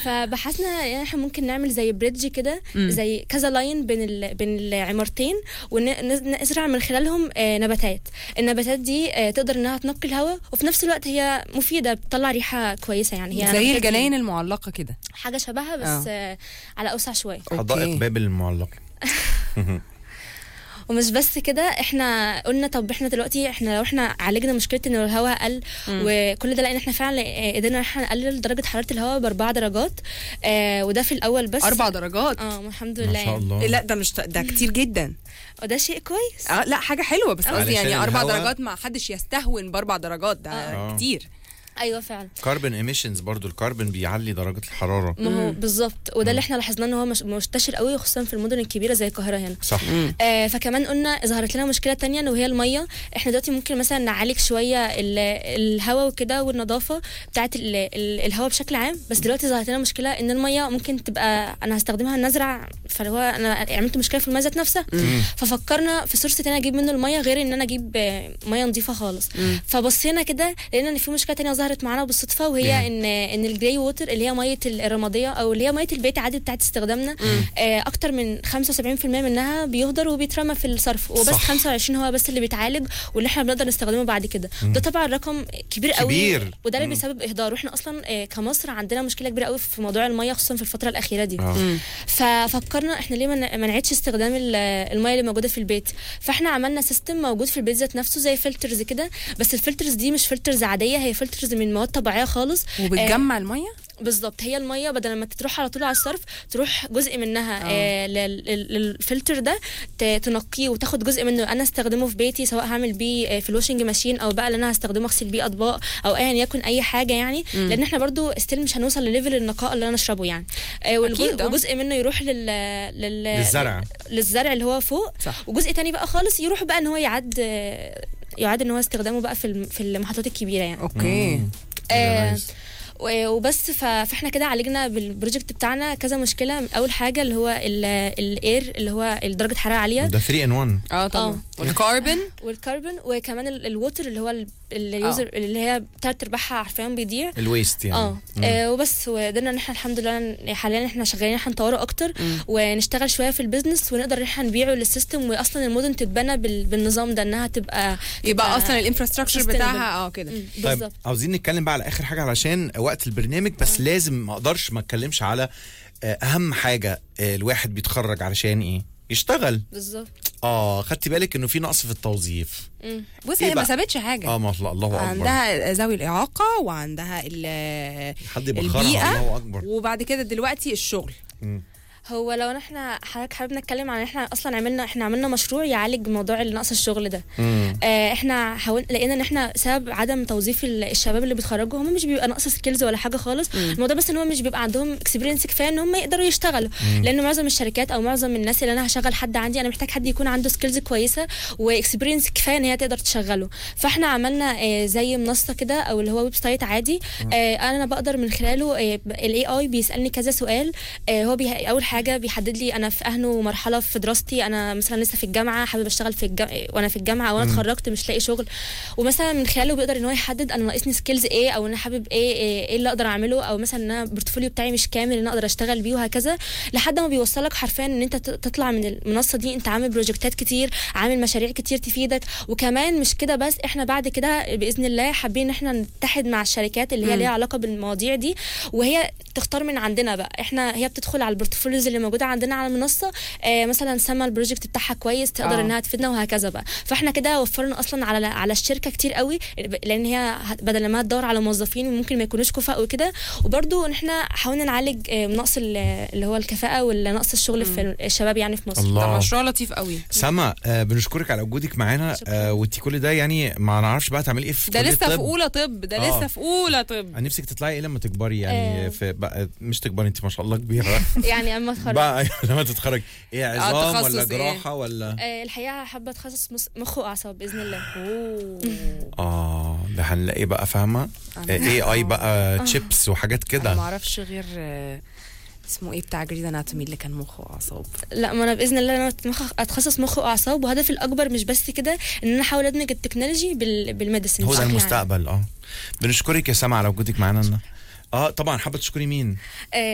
فبحثنا يعني احنا ممكن نعمل زي بريدج كده مم. زي كذا لاين بين ال... بين العمارتين ونزرع من خلالهم آه، نباتات النباتات دي آه، تقدر انها تنقي الهواء وفي نفس الوقت هي مفيده بتطلع ريحه كويسه يعني هي زي نباتات الجناين المعلقه كده حاجه شبهها بس آه. على اوسع شويه حدائق أوكي. بابل المعلقه ومش بس كده احنا قلنا طب احنا دلوقتي احنا لو احنا عالجنا مشكله ان الهواء قل وكل ده لان احنا فعلا آه، قدرنا ان احنا نقلل درجه حراره الهواء باربع درجات آه وده في الاول بس اربع درجات اه الحمد ما لله شاء يعني. الله لا ده مش ده كتير جدا وده شيء كويس اه لا حاجه حلوه بس قصدي علشان يعني اربع الهوا- درجات ما حدش يستهون باربع درجات ده آه. كتير ايوه فعلا كاربون ايميشنز برضو الكربون بيعلي درجه الحراره ما هو بالظبط وده اللي احنا لاحظناه ان هو مش منتشر قوي خصوصا في المدن الكبيره زي القاهره هنا صح آه فكمان قلنا ظهرت لنا مشكله تانية وهي الميه احنا دلوقتي ممكن مثلا نعالج شويه ال- الهواء وكده والنظافه بتاعت ال- ال- الهواء بشكل عام بس دلوقتي ظهرت لنا مشكله ان الميه ممكن تبقى انا هستخدمها نزرع فهو انا عملت مشكله في الميه ذات نفسها ففكرنا في سورس تاني اجيب منه الميه غير ان انا اجيب آه، ميه نظيفه خالص فبصينا كده لقينا ان في مشكله تانية ظهرت معانا بالصدفه وهي ان ان الجراي ووتر اللي هي ميه الرماديه او اللي هي ميه البيت عادي بتاعت استخدامنا آه، اكتر من 75% منها بيهدر وبيترمى في الصرف وبس صح. 25 هو بس اللي بيتعالج واللي احنا بنقدر نستخدمه بعد كده ده طبعا رقم كبير قوي كبير. وده اللي مم. بيسبب اهدار واحنا اصلا آه، كمصر عندنا مشكله كبيره قوي في موضوع الميه خصوصا في الفتره الاخيره دي اه ففكرنا احنا ليه ما ن- ما نعيدش استخدام ال- الميه اللي موجوده في البيت فاحنا عملنا سيستم موجود في البيت ذات نفسه زي فلترز كده بس الفلترز دي مش فلترز عاديه هي فلترز من مواد طبيعيه خالص وبتجمع الميه بالظبط هي الميه بدل ما تروح على طول على الصرف تروح جزء منها آه لل- لل- للفلتر ده ت- تنقيه وتاخد جزء منه انا استخدمه في بيتي سواء هعمل بيه آه، في الواشنج ماشين او بقى اللي انا هستخدمه اغسل بيه اطباق او ايا يكن اي حاجه يعني لان احنا برضو ستيل مش هنوصل لليفل النقاء اللي انا اشربه يعني آه والجزء أكيد، آه. وجزء منه يروح لل, لل... للزرع. للزرع اللي هو فوق صح. وجزء تاني بقى خالص يروح بقى ان هو يعد آه، يعاد ان هو استخدامه بقى في الم- في المحطات الكبيره يعني اوكي آه، نايس. و- وبس ف- فاحنا كده عالجنا بالبروجكت بتاعنا كذا مشكله اول حاجه اللي هو الاير اللي هو درجه حراره عاليه ده 3 ان 1 اه طبعا آه. والكاربون والكربون وكمان ال- الووتر اللي هو ال- اليوزر اللي هي تلات ارباعها حرفيا بيضيع الويست يعني اه آه، وبس وقدرنا ان احنا الحمد لله ن- حاليا احنا شغالين ان احنا نطوره اكتر ونشتغل شويه في البيزنس ونقدر ان احنا نبيعه للسيستم واصلا المدن تتبنى بال- بالنظام ده انها تبقى يبقى تبقى اصلا الانفراستراكشر sustainable. بتاعها اه كده مم، طيب بالظبط عاوزين نتكلم بقى على اخر حاجه علشان وقت البرنامج بس لازم ما اقدرش ما اتكلمش على آه، اهم حاجه آه، الواحد بيتخرج علشان ايه يشتغل بالظبط اه خدتي بالك انه في نقص في التوظيف مم. بص إيه هي ما بقى؟ سابتش حاجه اه ما الله الله اكبر عندها ذوي الاعاقه وعندها ال- حد يبخرها البيئه الله اكبر وبعد كده دلوقتي الشغل هو لو احنا حضرتك حابب نتكلم عن احنا اصلا عملنا احنا عملنا مشروع يعالج موضوع نقص الشغل ده مم. آه احنا حاول لقينا ان احنا سبب عدم توظيف ال- الشباب اللي بيتخرجوا هم مش بيبقى ناقص سكيلز ولا حاجه خالص الموضوع بس ان هم مش بيبقى عندهم اكسبيرينس كفايه ان هم يقدروا يشتغلوا لان معظم الشركات او معظم الناس اللي انا هشغل حد عندي انا محتاج حد يكون عنده سكيلز كويسه واكسبيرينس كفايه ان هي تقدر تشغله فاحنا عملنا آه زي منصه كده او اللي هو ويب سايت عادي آه انا بقدر من خلاله الاي اي بيسالني كذا سؤال آه هو بيه اول حاجه بيحدد لي انا في اهنه مرحله في دراستي انا مثلا لسه في الجامعه حابب اشتغل في الجامعة وانا في الجامعه او انا اتخرجت مش لاقي شغل ومثلا من خلاله بيقدر ان هو يحدد انا ناقصني سكيلز ايه او انا حابب ايه ايه, إيه اللي اقدر اعمله او مثلا ان انا البورتفوليو بتاعي مش كامل ان أنا اقدر اشتغل بيه وهكذا لحد ما بيوصلك حرفيا ان انت ت- تطلع من المنصه دي انت عامل بروجكتات كتير عامل مشاريع كتير تفيدك وكمان مش كده بس احنا بعد كده باذن الله حابين ان احنا نتحد مع الشركات اللي هي ليها علاقه بالمواضيع دي وهي تختار من عندنا بقى احنا هي بتدخل على البورتفوليوز اللي موجوده عندنا على المنصه آه مثلا سما البروجكت بتاعها كويس تقدر آه. انها تفيدنا وهكذا بقى فاحنا كده وفرنا اصلا على على الشركه كتير قوي لان هي هت- بدل ما تدور على موظفين ممكن ما يكونوش كفاء وكده وبرده ان احنا حاولنا نعالج آه، نقص ال- اللي هو الكفاءه ونقص الشغل في الشباب يعني في مصر ده الله مشروع لطيف قوي سما آه بنشكرك على وجودك معانا شكراً. آه وانتي كل ده يعني ما نعرفش بقى تعملي ايه في ده كلية لسه في الطب. اولى طب ده آه. لسه في اولى طب انا نفسك تطلعي ايه لما تكبري يعني آه. في بقى مش تكبري انت ما شاء الله كبيره يعني اما اتخرج بقى لما تتخرج ايه عظام تخصص ولا إيه؟ جراحه ولا آه، الحقيقه حابه اتخصص مس- مخ واعصاب باذن الله اه ده هنلاقي بقى فاهمه اي اي بقى تشيبس وحاجات انا ما كده اعرفش غير آه، اسمه ايه بتاع جريد اناتومي اللي كان مخ واعصاب لا ما انا باذن الله انا مخ- اتخصص مخ واعصاب وهدفي الاكبر مش بس كده ان انا احاول ادمج التكنولوجي بال... بالميديسن هو ده بشكل عام. المستقبل اه بنشكرك يا سما على وجودك معانا اه طبعا حابه تشكري مين آه،